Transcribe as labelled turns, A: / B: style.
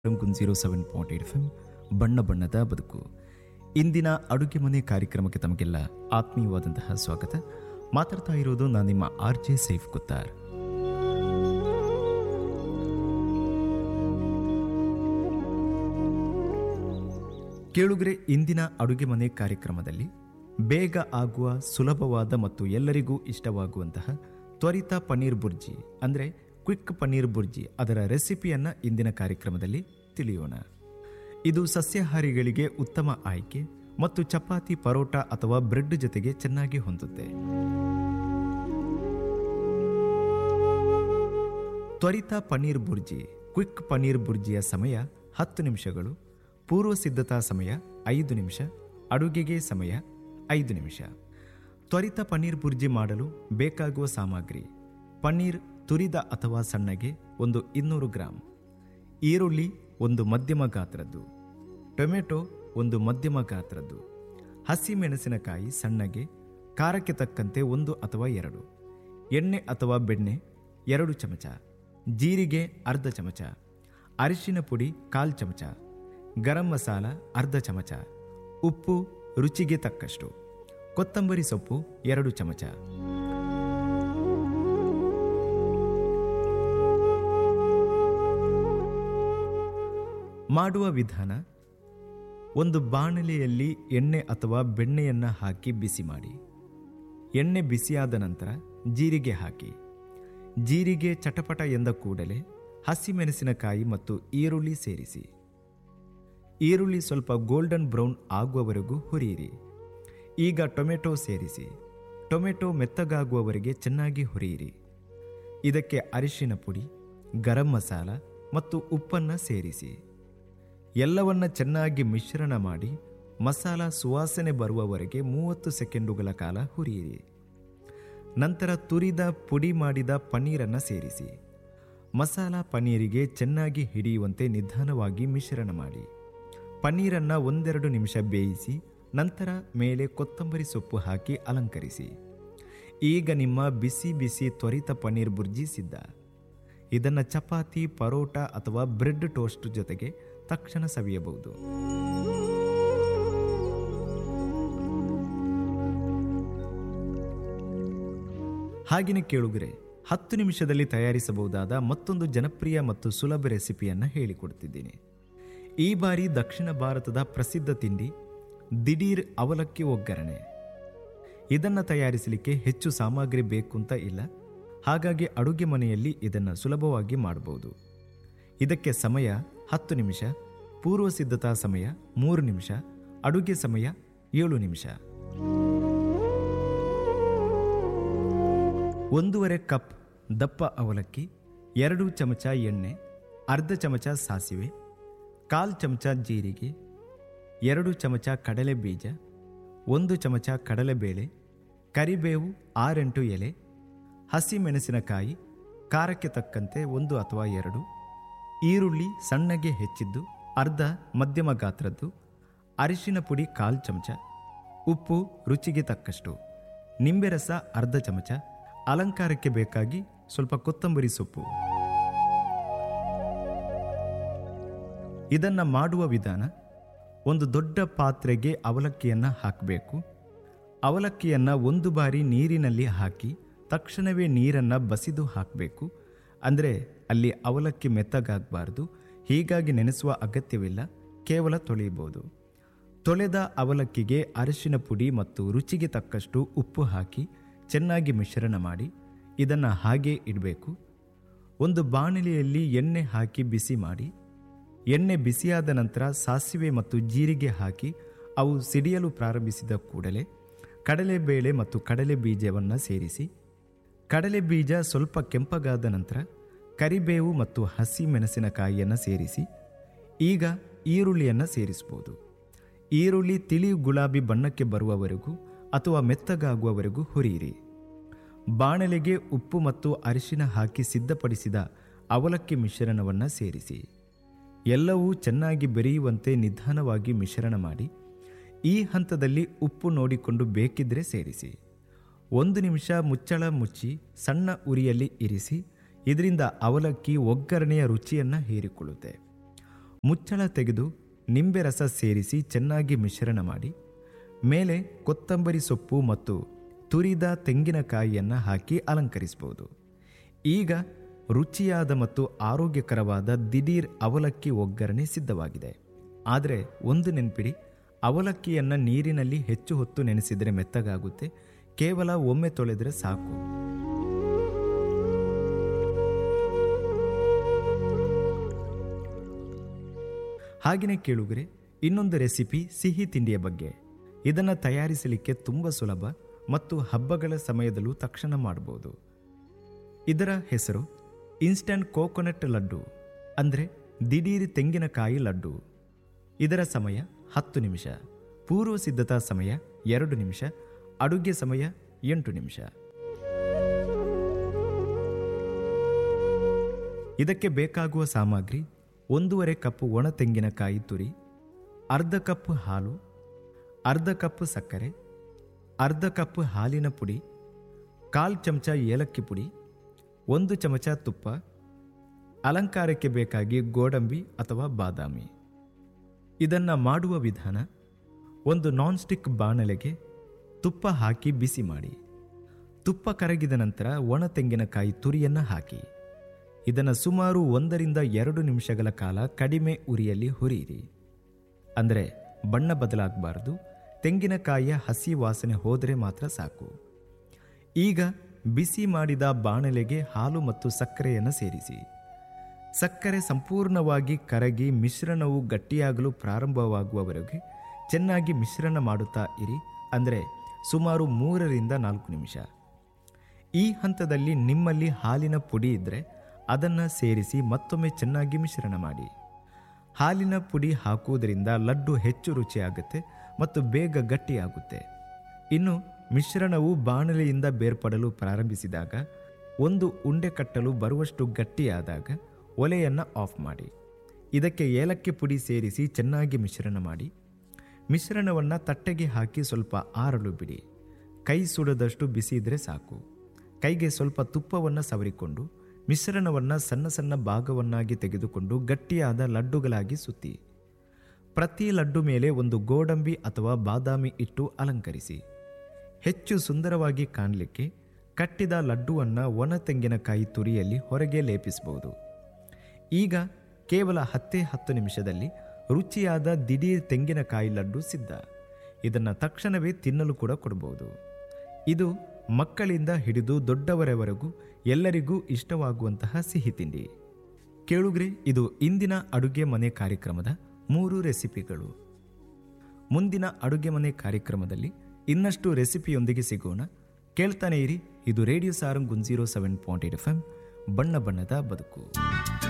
A: ಗುನ್ zero seven point eight F M ಬಣ್ಣ ಬಣ್ಣದ ಬದುಕು ಇಂದಿನ ಅಡುಗೆ ಮನೆ ಕಾರ್ಯಕ್ರಮಕ್ಕೆ ತಮಗೆಲ್ಲ ಆತ್ಮೀಯವಾದಂತಹ ಸ್ವಾಗತ ಮಾತಾಡ್ತಾ ಇರೋದು ನಾನು ನಿಮ್ಮ ಆರ್ ಜೆ ಸೈಫ್ ಕುತ್ತಾರ್ ಕೇಳುಗರೆ ಇಂದಿನ ಅಡುಗೆ ಮನೆ ಕಾರ್ಯಕ್ರಮದಲ್ಲಿ ಬೇಗ ಆಗುವ ಸುಲಭವಾದ ಮತ್ತು ಎಲ್ಲರಿಗೂ ಇಷ್ಟವಾಗುವಂತಹ ತ್ವರಿತ ಪನ್ನೀರ್ ಬುರ್ಜಿ ಅಂದರೆ ಕ್ವಿಕ್ ಪನ್ನೀರ್ ಬುರ್ಜಿ ಅದರ ರೆಸಿಪಿಯನ್ನು ಇಂದಿನ ಕಾರ್ಯಕ್ರಮದಲ್ಲಿ ತಿಳಿಯೋಣ ಇದು ಸಸ್ಯಾಹಾರಿಗಳಿಗೆ ಉತ್ತಮ ಆಯ್ಕೆ ಮತ್ತು ಚಪಾತಿ ಪರೋಟ ಅಥವಾ ಬ್ರೆಡ್ ಜೊತೆಗೆ ಚೆನ್ನಾಗಿ ಹೊಂದುತ್ತೆ ತ್ವರಿತ ಪನ್ನೀರ್ ಬುರ್ಜಿ ಕ್ವಿಕ್ ಪನ್ನೀರ್ ಬುರ್ಜಿಯ ಸಮಯ ಹತ್ತು ನಿಮಿಷಗಳು ಪೂರ್ವ ಸಿದ್ಧತಾ ಸಮಯ ಐದು ನಿಮಿಷ ಅಡುಗೆಗೆ ಸಮಯ ಐದು ನಿಮಿಷ ತ್ವರಿತ ಪನ್ನೀರ್ ಬುರ್ಜಿ ಮಾಡಲು ಬೇಕಾಗುವ ಸಾಮಗ್ರಿ ಪನ್ನೀರ್ ತುರಿದ ಅಥವಾ ಸಣ್ಣಗೆ ಒಂದು ಇನ್ನೂರು ಗ್ರಾಂ ಈರುಳ್ಳಿ ಒಂದು ಮಧ್ಯಮ ಗಾತ್ರದ್ದು ಟೊಮೆಟೊ ಒಂದು ಮಧ್ಯಮ ಗಾತ್ರದ್ದು ಹಸಿ ಮೆಣಸಿನಕಾಯಿ ಸಣ್ಣಗೆ ಖಾರಕ್ಕೆ ತಕ್ಕಂತೆ ಒಂದು ಅಥವಾ ಎರಡು ಎಣ್ಣೆ ಅಥವಾ ಬೆಣ್ಣೆ ಎರಡು ಚಮಚ ಜೀರಿಗೆ ಅರ್ಧ ಚಮಚ ಅರಿಶಿನ ಪುಡಿ ಕಾಲು ಚಮಚ ಗರಂ ಮಸಾಲ ಅರ್ಧ ಚಮಚ ಉಪ್ಪು ರುಚಿಗೆ ತಕ್ಕಷ್ಟು ಕೊತ್ತಂಬರಿ ಸೊಪ್ಪು ಎರಡು ಚಮಚ ಮಾಡುವ ವಿಧಾನ ಒಂದು ಬಾಣಲೆಯಲ್ಲಿ ಎಣ್ಣೆ ಅಥವಾ ಬೆಣ್ಣೆಯನ್ನು ಹಾಕಿ ಬಿಸಿ ಮಾಡಿ ಎಣ್ಣೆ ಬಿಸಿಯಾದ ನಂತರ ಜೀರಿಗೆ ಹಾಕಿ ಜೀರಿಗೆ ಚಟಪಟ ಎಂದ ಕೂಡಲೇ ಹಸಿಮೆಣಸಿನಕಾಯಿ ಮತ್ತು ಈರುಳ್ಳಿ ಸೇರಿಸಿ ಈರುಳ್ಳಿ ಸ್ವಲ್ಪ ಗೋಲ್ಡನ್ ಬ್ರೌನ್ ಆಗುವವರೆಗೂ ಹುರಿಯಿರಿ ಈಗ ಟೊಮೆಟೊ ಸೇರಿಸಿ ಟೊಮೆಟೊ ಮೆತ್ತಗಾಗುವವರೆಗೆ ಚೆನ್ನಾಗಿ ಹುರಿಯಿರಿ ಇದಕ್ಕೆ ಅರಿಶಿನ ಪುಡಿ ಗರಂ ಮಸಾಲ ಮತ್ತು ಉಪ್ಪನ್ನು ಸೇರಿಸಿ ಎಲ್ಲವನ್ನ ಚೆನ್ನಾಗಿ ಮಿಶ್ರಣ ಮಾಡಿ ಮಸಾಲ ಸುವಾಸನೆ ಬರುವವರೆಗೆ ಮೂವತ್ತು ಸೆಕೆಂಡುಗಳ ಕಾಲ ಹುರಿಯಿರಿ ನಂತರ ತುರಿದ ಪುಡಿ ಮಾಡಿದ ಪನ್ನೀರನ್ನು ಸೇರಿಸಿ ಮಸಾಲ ಪನ್ನೀರಿಗೆ ಚೆನ್ನಾಗಿ ಹಿಡಿಯುವಂತೆ ನಿಧಾನವಾಗಿ ಮಿಶ್ರಣ ಮಾಡಿ ಪನ್ನೀರನ್ನು ಒಂದೆರಡು ನಿಮಿಷ ಬೇಯಿಸಿ ನಂತರ ಮೇಲೆ ಕೊತ್ತಂಬರಿ ಸೊಪ್ಪು ಹಾಕಿ ಅಲಂಕರಿಸಿ ಈಗ ನಿಮ್ಮ ಬಿಸಿ ಬಿಸಿ ತ್ವರಿತ ಪನ್ನೀರ್ ಬುರ್ಜಿ ಸಿದ್ಧ ಇದನ್ನು ಚಪಾತಿ ಪರೋಟ ಅಥವಾ ಬ್ರೆಡ್ ಟೋಸ್ಟ್ ಜೊತೆಗೆ ತಕ್ಷಣ ಸವಿಯಬಹುದು ಹಾಗೆಯೇ ಕೇಳುಗರೆ ಹತ್ತು ನಿಮಿಷದಲ್ಲಿ ತಯಾರಿಸಬಹುದಾದ ಮತ್ತೊಂದು ಜನಪ್ರಿಯ ಮತ್ತು ಸುಲಭ ರೆಸಿಪಿಯನ್ನು ಹೇಳಿಕೊಡ್ತಿದ್ದೀನಿ ಈ ಬಾರಿ ದಕ್ಷಿಣ ಭಾರತದ ಪ್ರಸಿದ್ಧ ತಿಂಡಿ ದಿಢೀರ್ ಅವಲಕ್ಕಿ ಒಗ್ಗರಣೆ ಇದನ್ನು ತಯಾರಿಸಲಿಕ್ಕೆ ಹೆಚ್ಚು ಸಾಮಗ್ರಿ ಬೇಕು ಅಂತ ಇಲ್ಲ ಹಾಗಾಗಿ ಅಡುಗೆ ಮನೆಯಲ್ಲಿ ಇದನ್ನು ಸುಲಭವಾಗಿ ಮಾಡಬಹುದು ಇದಕ್ಕೆ ಸಮಯ ಹತ್ತು ನಿಮಿಷ ಪೂರ್ವ ಸಿದ್ಧತಾ ಸಮಯ ಮೂರು ನಿಮಿಷ ಅಡುಗೆ ಸಮಯ ಏಳು ನಿಮಿಷ ಒಂದೂವರೆ ಕಪ್ ದಪ್ಪ ಅವಲಕ್ಕಿ ಎರಡು ಚಮಚ ಎಣ್ಣೆ ಅರ್ಧ ಚಮಚ ಸಾಸಿವೆ ಕಾಲು ಚಮಚ ಜೀರಿಗೆ ಎರಡು ಚಮಚ ಕಡಲೆ ಬೀಜ ಒಂದು ಚಮಚ ಕಡಲೆಬೇಳೆ ಕರಿಬೇವು ಆರೆಂಟು ಎಲೆ ಹಸಿ ಮೆಣಸಿನಕಾಯಿ ಖಾರಕ್ಕೆ ತಕ್ಕಂತೆ ಒಂದು ಅಥವಾ ಎರಡು ಈರುಳ್ಳಿ ಸಣ್ಣಗೆ ಹೆಚ್ಚಿದ್ದು ಅರ್ಧ ಮಧ್ಯಮ ಗಾತ್ರದ್ದು ಅರಿಶಿನ ಪುಡಿ ಕಾಲು ಚಮಚ ಉಪ್ಪು ರುಚಿಗೆ ತಕ್ಕಷ್ಟು ನಿಂಬೆ ರಸ ಅರ್ಧ ಚಮಚ ಅಲಂಕಾರಕ್ಕೆ ಬೇಕಾಗಿ ಸ್ವಲ್ಪ ಕೊತ್ತಂಬರಿ ಸೊಪ್ಪು ಇದನ್ನು ಮಾಡುವ ವಿಧಾನ ಒಂದು ದೊಡ್ಡ ಪಾತ್ರೆಗೆ ಅವಲಕ್ಕಿಯನ್ನು ಹಾಕಬೇಕು ಅವಲಕ್ಕಿಯನ್ನು ಒಂದು ಬಾರಿ ನೀರಿನಲ್ಲಿ ಹಾಕಿ ತಕ್ಷಣವೇ ನೀರನ್ನು ಬಸಿದು ಹಾಕಬೇಕು ಅಂದರೆ ಅಲ್ಲಿ ಅವಲಕ್ಕಿ ಮೆತ್ತಗಾಗಬಾರ್ದು ಹೀಗಾಗಿ ನೆನೆಸುವ ಅಗತ್ಯವಿಲ್ಲ ಕೇವಲ ತೊಳೆಯಬಹುದು ತೊಳೆದ ಅವಲಕ್ಕಿಗೆ ಅರಿಶಿನ ಪುಡಿ ಮತ್ತು ರುಚಿಗೆ ತಕ್ಕಷ್ಟು ಉಪ್ಪು ಹಾಕಿ ಚೆನ್ನಾಗಿ ಮಿಶ್ರಣ ಮಾಡಿ ಇದನ್ನು ಹಾಗೇ ಇಡಬೇಕು ಒಂದು ಬಾಣಲೆಯಲ್ಲಿ ಎಣ್ಣೆ ಹಾಕಿ ಬಿಸಿ ಮಾಡಿ ಎಣ್ಣೆ ಬಿಸಿಯಾದ ನಂತರ ಸಾಸಿವೆ ಮತ್ತು ಜೀರಿಗೆ ಹಾಕಿ ಅವು ಸಿಡಿಯಲು ಪ್ರಾರಂಭಿಸಿದ ಕೂಡಲೇ ಕಡಲೆಬೇಳೆ ಮತ್ತು ಕಡಲೆ ಬೀಜವನ್ನು ಸೇರಿಸಿ ಕಡಲೆ ಬೀಜ ಸ್ವಲ್ಪ ಕೆಂಪಗಾದ ನಂತರ ಕರಿಬೇವು ಮತ್ತು ಹಸಿ ಮೆಣಸಿನಕಾಯಿಯನ್ನು ಸೇರಿಸಿ ಈಗ ಈರುಳ್ಳಿಯನ್ನು ಸೇರಿಸಬಹುದು ಈರುಳ್ಳಿ ತಿಳಿ ಗುಲಾಬಿ ಬಣ್ಣಕ್ಕೆ ಬರುವವರೆಗೂ ಅಥವಾ ಮೆತ್ತಗಾಗುವವರೆಗೂ ಹುರಿಯಿರಿ ಬಾಣಲೆಗೆ ಉಪ್ಪು ಮತ್ತು ಅರಿಶಿನ ಹಾಕಿ ಸಿದ್ಧಪಡಿಸಿದ ಅವಲಕ್ಕಿ ಮಿಶ್ರಣವನ್ನು ಸೇರಿಸಿ ಎಲ್ಲವೂ ಚೆನ್ನಾಗಿ ಬೆರೆಯುವಂತೆ ನಿಧಾನವಾಗಿ ಮಿಶ್ರಣ ಮಾಡಿ ಈ ಹಂತದಲ್ಲಿ ಉಪ್ಪು ನೋಡಿಕೊಂಡು ಬೇಕಿದ್ರೆ ಸೇರಿಸಿ ಒಂದು ನಿಮಿಷ ಮುಚ್ಚಳ ಮುಚ್ಚಿ ಸಣ್ಣ ಉರಿಯಲ್ಲಿ ಇರಿಸಿ ಇದರಿಂದ ಅವಲಕ್ಕಿ ಒಗ್ಗರಣೆಯ ರುಚಿಯನ್ನು ಹೀರಿಕೊಳ್ಳುತ್ತೆ ಮುಚ್ಚಳ ತೆಗೆದು ನಿಂಬೆ ರಸ ಸೇರಿಸಿ ಚೆನ್ನಾಗಿ ಮಿಶ್ರಣ ಮಾಡಿ ಮೇಲೆ ಕೊತ್ತಂಬರಿ ಸೊಪ್ಪು ಮತ್ತು ತುರಿದ ತೆಂಗಿನಕಾಯಿಯನ್ನು ಹಾಕಿ ಅಲಂಕರಿಸಬಹುದು ಈಗ ರುಚಿಯಾದ ಮತ್ತು ಆರೋಗ್ಯಕರವಾದ ದಿಢೀರ್ ಅವಲಕ್ಕಿ ಒಗ್ಗರಣೆ ಸಿದ್ಧವಾಗಿದೆ ಆದರೆ ಒಂದು ನೆನಪಿಡಿ ಅವಲಕ್ಕಿಯನ್ನು ನೀರಿನಲ್ಲಿ ಹೆಚ್ಚು ಹೊತ್ತು ನೆನೆಸಿದರೆ ಮೆತ್ತಗಾಗುತ್ತೆ ಕೇವಲ ಒಮ್ಮೆ ತೊಳೆದರೆ ಸಾಕು ಹಾಗೆಯೇ ಕೇಳುಗರೆ ಇನ್ನೊಂದು ರೆಸಿಪಿ ಸಿಹಿ ತಿಂಡಿಯ ಬಗ್ಗೆ ಇದನ್ನು ತಯಾರಿಸಲಿಕ್ಕೆ ತುಂಬ ಸುಲಭ ಮತ್ತು ಹಬ್ಬಗಳ ಸಮಯದಲ್ಲೂ ತಕ್ಷಣ ಮಾಡಬಹುದು ಇದರ ಹೆಸರು ಇನ್ಸ್ಟಂಟ್ ಕೋಕೋನಟ್ ಲಡ್ಡು ಅಂದರೆ ದಿಢೀರ್ ತೆಂಗಿನಕಾಯಿ ಲಡ್ಡು ಇದರ ಸಮಯ ಹತ್ತು ನಿಮಿಷ ಪೂರ್ವ ಸಿದ್ಧತಾ ಸಮಯ ಎರಡು ನಿಮಿಷ ಅಡುಗೆ ಸಮಯ ಎಂಟು ನಿಮಿಷ ಇದಕ್ಕೆ ಬೇಕಾಗುವ ಸಾಮಗ್ರಿ ಒಂದೂವರೆ ಕಪ್ ಒಣ ತೆಂಗಿನಕಾಯಿ ತುರಿ ಅರ್ಧ ಕಪ್ ಹಾಲು ಅರ್ಧ ಕಪ್ ಸಕ್ಕರೆ ಅರ್ಧ ಕಪ್ ಹಾಲಿನ ಪುಡಿ ಕಾಲು ಚಮಚ ಏಲಕ್ಕಿ ಪುಡಿ ಒಂದು ಚಮಚ ತುಪ್ಪ ಅಲಂಕಾರಕ್ಕೆ ಬೇಕಾಗಿ ಗೋಡಂಬಿ ಅಥವಾ ಬಾದಾಮಿ ಇದನ್ನು ಮಾಡುವ ವಿಧಾನ ಒಂದು ನಾನ್ ಸ್ಟಿಕ್ ಬಾಣಲೆಗೆ ತುಪ್ಪ ಹಾಕಿ ಬಿಸಿ ಮಾಡಿ ತುಪ್ಪ ಕರಗಿದ ನಂತರ ಒಣ ತೆಂಗಿನಕಾಯಿ ತುರಿಯನ್ನು ಹಾಕಿ ಇದನ್ನು ಸುಮಾರು ಒಂದರಿಂದ ಎರಡು ನಿಮಿಷಗಳ ಕಾಲ ಕಡಿಮೆ ಉರಿಯಲ್ಲಿ ಹುರಿಯಿರಿ ಅಂದರೆ ಬಣ್ಣ ಬದಲಾಗಬಾರದು ತೆಂಗಿನಕಾಯಿಯ ಹಸಿ ವಾಸನೆ ಹೋದರೆ ಮಾತ್ರ ಸಾಕು ಈಗ ಬಿಸಿ ಮಾಡಿದ ಬಾಣಲೆಗೆ ಹಾಲು ಮತ್ತು ಸಕ್ಕರೆಯನ್ನು ಸೇರಿಸಿ ಸಕ್ಕರೆ ಸಂಪೂರ್ಣವಾಗಿ ಕರಗಿ ಮಿಶ್ರಣವು ಗಟ್ಟಿಯಾಗಲು ಪ್ರಾರಂಭವಾಗುವವರೆಗೆ ಚೆನ್ನಾಗಿ ಮಿಶ್ರಣ ಮಾಡುತ್ತಾ ಇರಿ ಅಂದರೆ ಸುಮಾರು ಮೂರರಿಂದ ನಾಲ್ಕು ನಿಮಿಷ ಈ ಹಂತದಲ್ಲಿ ನಿಮ್ಮಲ್ಲಿ ಹಾಲಿನ ಪುಡಿ ಇದ್ದರೆ ಅದನ್ನು ಸೇರಿಸಿ ಮತ್ತೊಮ್ಮೆ ಚೆನ್ನಾಗಿ ಮಿಶ್ರಣ ಮಾಡಿ ಹಾಲಿನ ಪುಡಿ ಹಾಕುವುದರಿಂದ ಲಡ್ಡು ಹೆಚ್ಚು ರುಚಿಯಾಗುತ್ತೆ ಮತ್ತು ಬೇಗ ಗಟ್ಟಿಯಾಗುತ್ತೆ ಇನ್ನು ಮಿಶ್ರಣವು ಬಾಣಲೆಯಿಂದ ಬೇರ್ಪಡಲು ಪ್ರಾರಂಭಿಸಿದಾಗ ಒಂದು ಉಂಡೆ ಕಟ್ಟಲು ಬರುವಷ್ಟು ಗಟ್ಟಿಯಾದಾಗ ಒಲೆಯನ್ನು ಆಫ್ ಮಾಡಿ ಇದಕ್ಕೆ ಏಲಕ್ಕಿ ಪುಡಿ ಸೇರಿಸಿ ಚೆನ್ನಾಗಿ ಮಿಶ್ರಣ ಮಾಡಿ ಮಿಶ್ರಣವನ್ನು ತಟ್ಟೆಗೆ ಹಾಕಿ ಸ್ವಲ್ಪ ಆರಲು ಬಿಡಿ ಕೈ ಸುಡದಷ್ಟು ಬಿಸಿ ಇದ್ದರೆ ಸಾಕು ಕೈಗೆ ಸ್ವಲ್ಪ ತುಪ್ಪವನ್ನು ಸವರಿಕೊಂಡು ಮಿಶ್ರಣವನ್ನು ಸಣ್ಣ ಸಣ್ಣ ಭಾಗವನ್ನಾಗಿ ತೆಗೆದುಕೊಂಡು ಗಟ್ಟಿಯಾದ ಲಡ್ಡುಗಳಾಗಿ ಸುತ್ತಿ ಪ್ರತಿ ಲಡ್ಡು ಮೇಲೆ ಒಂದು ಗೋಡಂಬಿ ಅಥವಾ ಬಾದಾಮಿ ಇಟ್ಟು ಅಲಂಕರಿಸಿ ಹೆಚ್ಚು ಸುಂದರವಾಗಿ ಕಾಣಲಿಕ್ಕೆ ಕಟ್ಟಿದ ಲಡ್ಡುವನ್ನು ಒಣ ತೆಂಗಿನಕಾಯಿ ತುರಿಯಲ್ಲಿ ಹೊರಗೆ ಲೇಪಿಸಬಹುದು ಈಗ ಕೇವಲ ಹತ್ತೇ ಹತ್ತು ನಿಮಿಷದಲ್ಲಿ ರುಚಿಯಾದ ದಿಢೀರ್ ತೆಂಗಿನಕಾಯಿ ಲಡ್ಡು ಸಿದ್ಧ ಇದನ್ನು ತಕ್ಷಣವೇ ತಿನ್ನಲು ಕೂಡ ಕೊಡಬಹುದು ಇದು ಮಕ್ಕಳಿಂದ ಹಿಡಿದು ದೊಡ್ಡವರವರೆಗೂ ಎಲ್ಲರಿಗೂ ಇಷ್ಟವಾಗುವಂತಹ ಸಿಹಿ ತಿಂಡಿ ಕೇಳುಗ್ರೆ ಇದು ಇಂದಿನ ಅಡುಗೆ ಮನೆ ಕಾರ್ಯಕ್ರಮದ ಮೂರು ರೆಸಿಪಿಗಳು ಮುಂದಿನ ಅಡುಗೆ ಮನೆ ಕಾರ್ಯಕ್ರಮದಲ್ಲಿ ಇನ್ನಷ್ಟು ರೆಸಿಪಿಯೊಂದಿಗೆ ಸಿಗೋಣ ಕೇಳ್ತಾನೆ ಇರಿ ಇದು ರೇಡಿಯೋ ಸಾರಂಗ್ ಗುಂಜೀರೋ seven point eight F M ಬಣ್ಣ ಬಣ್ಣದ ಬದುಕು